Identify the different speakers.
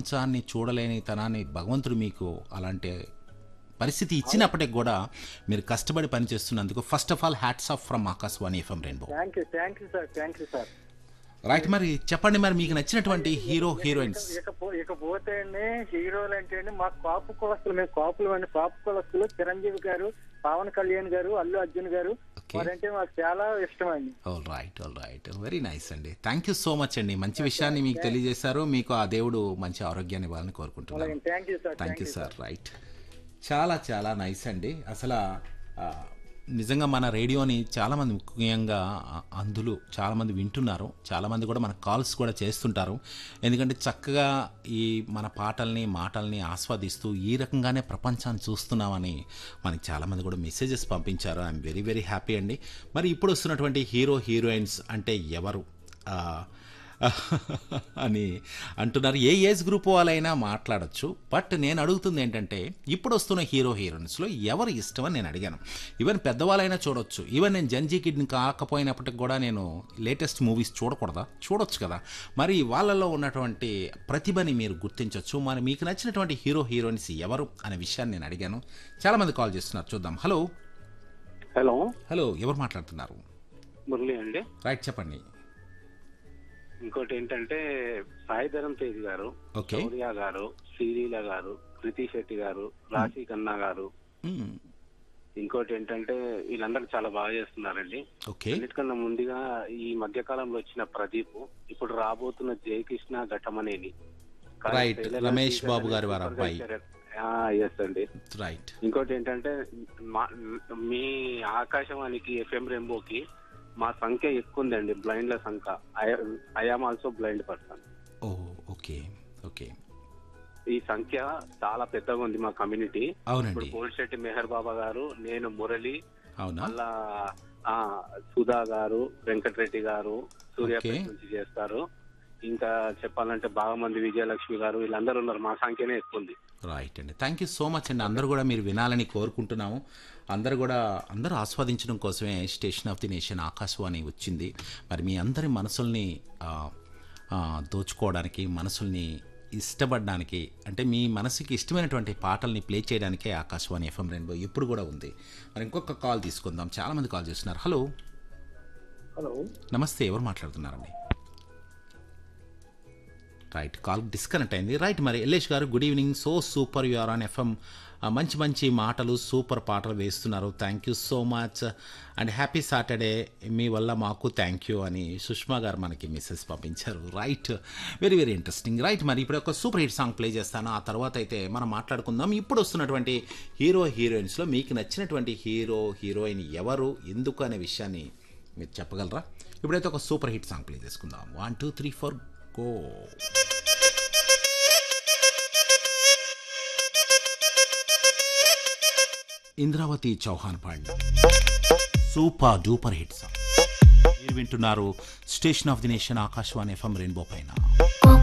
Speaker 1: ప్రపంచాన్ని చూడలేని తనాన్ని భగవంతుడు మీకు అలాంటి పరిస్థితి ఇచ్చినప్పటికి కూడా మీరు కష్టపడి పనిచేస్తున్నందుకు first of all hats off from Akashvani FM rainbow
Speaker 2: thank you thank you sir thank you sir
Speaker 1: right మరి చెప్పండి మరి మీకు నచ్చినటువంటి హీరో హీరోయిన్స్
Speaker 2: ఇకపో ఇకపోతే అండి హీరోలు అంటే అండి మా కాపు కులస్తులు మేము కాపులు అండి కాపు కులస్తులు చిరంజీవి గారు పవన్ కళ్యాణ్ గారు అల్లు అర్జున్ గారు
Speaker 1: Okay.
Speaker 2: వారంటే మాకు చాలా ఇష్టం అండి
Speaker 1: all right all right very nice అండి థ్యాంక్ యూ సో మచ్ అండి మంచి విషయాన్ని మీకు తెలియజేశారు మీకు ఆ దేవుడు మంచి ఆరోగ్యాన్ని ఇవ్వాలని కోరుకుంటున్నాను
Speaker 2: thank you sir
Speaker 1: thank you sir right చాలా చాలా నైస్ అండి అసలు ఆ, నిజంగా మన రేడియోని చాలామంది ముఖ్యంగా ఆ, అందులు చాలామంది వింటున్నారు చాలామంది కూడా మన కాల్స్ కూడా చేస్తుంటారు ఎందుకంటే చక్కగా ఈ మన పాటల్ని మాటల్ని ఆస్వాదిస్తూ ఈ రకంగానే ప్రపంచాన్ని చూస్తున్నామని మనకి చాలామంది కూడా మెసేజెస్ పంపించారు ఐఎమ్ వెరీ వెరీ హ్యాపీ అండి మరి ఇప్పుడు వస్తున్నటువంటి హీరో హీరోయిన్స్ అంటే ఎవరు ఆ, అని అంటున్నారు ఏ ఏజ్ గ్రూప్ వాళ్ళైనా మాట్లాడొచ్చు బట్ నేను అడుగుతుంది ఏంటంటే ఇప్పుడు వస్తున్న హీరో హీరోయిన్స్లో ఎవరు ఇష్టం అని నేను అడిగాను ఈవెన్ పెద్దవాళ్ళైనా చూడొచ్చు ఈవెన్ నేను జంజీ కిడ్ని కాకపోయినప్పటికి కూడా నేను లేటెస్ట్ మూవీస్ చూడకూడదా చూడొచ్చు కదా మరి వాళ్ళలో ఉన్నటువంటి ప్రతిభని మీరు గుర్తించవచ్చు మరి మీకు నచ్చినటువంటి హీరో హీరోయిన్స్ ఎవరు అనే విషయాన్ని నేను అడిగాను చాలామంది కాల్ చేస్తున్నారు చూద్దాం హలో
Speaker 3: హలో
Speaker 1: హలో ఎవరు మాట్లాడుతున్నారు
Speaker 3: మురళి అండి
Speaker 1: రైట్ చెప్పండి
Speaker 3: ఇంకోటి ఏంటంటే సాయిధరం తేజ్ గారు
Speaker 1: ఓకే
Speaker 3: శౌర్య గారు శ్రీలీల గారు కృతి శెట్టి గారు రాశి ఖన్నా గారు
Speaker 1: మ్మ్.
Speaker 3: ఇంకోటి ఏంటంటే వీళ్ళందరూ చాలా బాగా చేస్తున్నారండి
Speaker 1: ఓకే
Speaker 3: అన్నిటికన్నా ముందుగా ఈ మధ్య కాలంలో వచ్చిన ప్రదీప్ ఇప్పుడు రాబోతున్న జయకృష్ణ ఘటమనేని
Speaker 1: Right. రమేష్ బాబు గారి వారి అబ్బాయి.
Speaker 3: ఎస్ అండి
Speaker 1: రైట్
Speaker 3: ఇంకోటి ఏంటంటే మా- మీ ఆకాశవాణికి ఎఫ్ఎం రెయిన్బోకి మా సంఖ్య ఎక్కువ ఉందండి బ్లైండ్ల సంఖ్య I am also blind person
Speaker 1: oh okay okay
Speaker 3: ఈ సంఖ్య చాలా పెద్దగా ఉంది మా కమ్యూనిటీ ఇప్పుడు
Speaker 1: అవునండి
Speaker 3: పోలిశెట్టి మెహర్ బాబా గారు నేను మురళి
Speaker 1: అవునా
Speaker 3: మళ్ళా ఆ, సుధా గారు వెంకటరెడ్డి గారు సూర్యాపేట
Speaker 1: Okay.
Speaker 3: నుంచి చేస్తారు ఇంకా చెప్పాలంటే బాగా మంది విజయలక్ష్మి గారు వీళ్ళందరూ ఉన్నారు మా సంఖ్యనే ఎక్కువ ఉంది
Speaker 1: రైట్ అండి థ్యాంక్ యూ సో మచ్ అండి అందరూ కూడా మీరు వినాలని కోరుకుంటున్నాము అందరూ కూడా అందరూ ఆస్వాదించడం కోసమే station of the nation Akashvani వచ్చింది మరి మీ అందరి మనసుల్ని ఆ, ఆ, దోచుకోవడానికి మనసుల్ని ఇష్టపడడానికి అంటే మీ మనసుకి ఇష్టమైనటువంటి పాటల్ని ప్లే చేయడానికే ఆకాశవాణి ఎఫ్ఎం రెయిన్బో ఎప్పుడు కూడా ఉంది మరి ఇంకొక కాల్ తీసుకుందాం చాలామంది కాల్ చేస్తున్నారు హలో
Speaker 2: హలో
Speaker 1: నమస్తే ఎవరు మాట్లాడుతున్నారండి రైట్ కాల్ డిస్కనెక్ట్ అయింది రైట్ మరి ఎల్లేష్ గారు good evening so super you are on FM మంచి మంచి మాటలు సూపర్ పాటలు వేస్తున్నారు thank you so much and happy Saturday మీ వల్ల మాకు థ్యాంక్ యూ అని సుష్మా గారు మనకి మెసేజ్ పంపించారు right very very interesting right మరి ఇప్పుడు ఒక సూపర్ హిట్ సాంగ్ ప్లే చేస్తాను ఆ తర్వాత అయితే మనం మాట్లాడుకుందాం ఇప్పుడు వస్తున్నటువంటి హీరో హీరోయిన్స్లో మీకు నచ్చినటువంటి హీరో హీరోయిన్ ఎవరు ఎందుకు అనే విషయాన్ని మీరు చెప్పగలరా ఇప్పుడైతే ఒక సూపర్ హిట్ సాంగ్ ప్లే చేసుకుందాం one two three four go Indravati Chauhan పాడిన సూపర్ డూపర్ హిట్ సాంగ్ మీరు వింటున్నారు station of the nation Akashvani FM rainbow పైన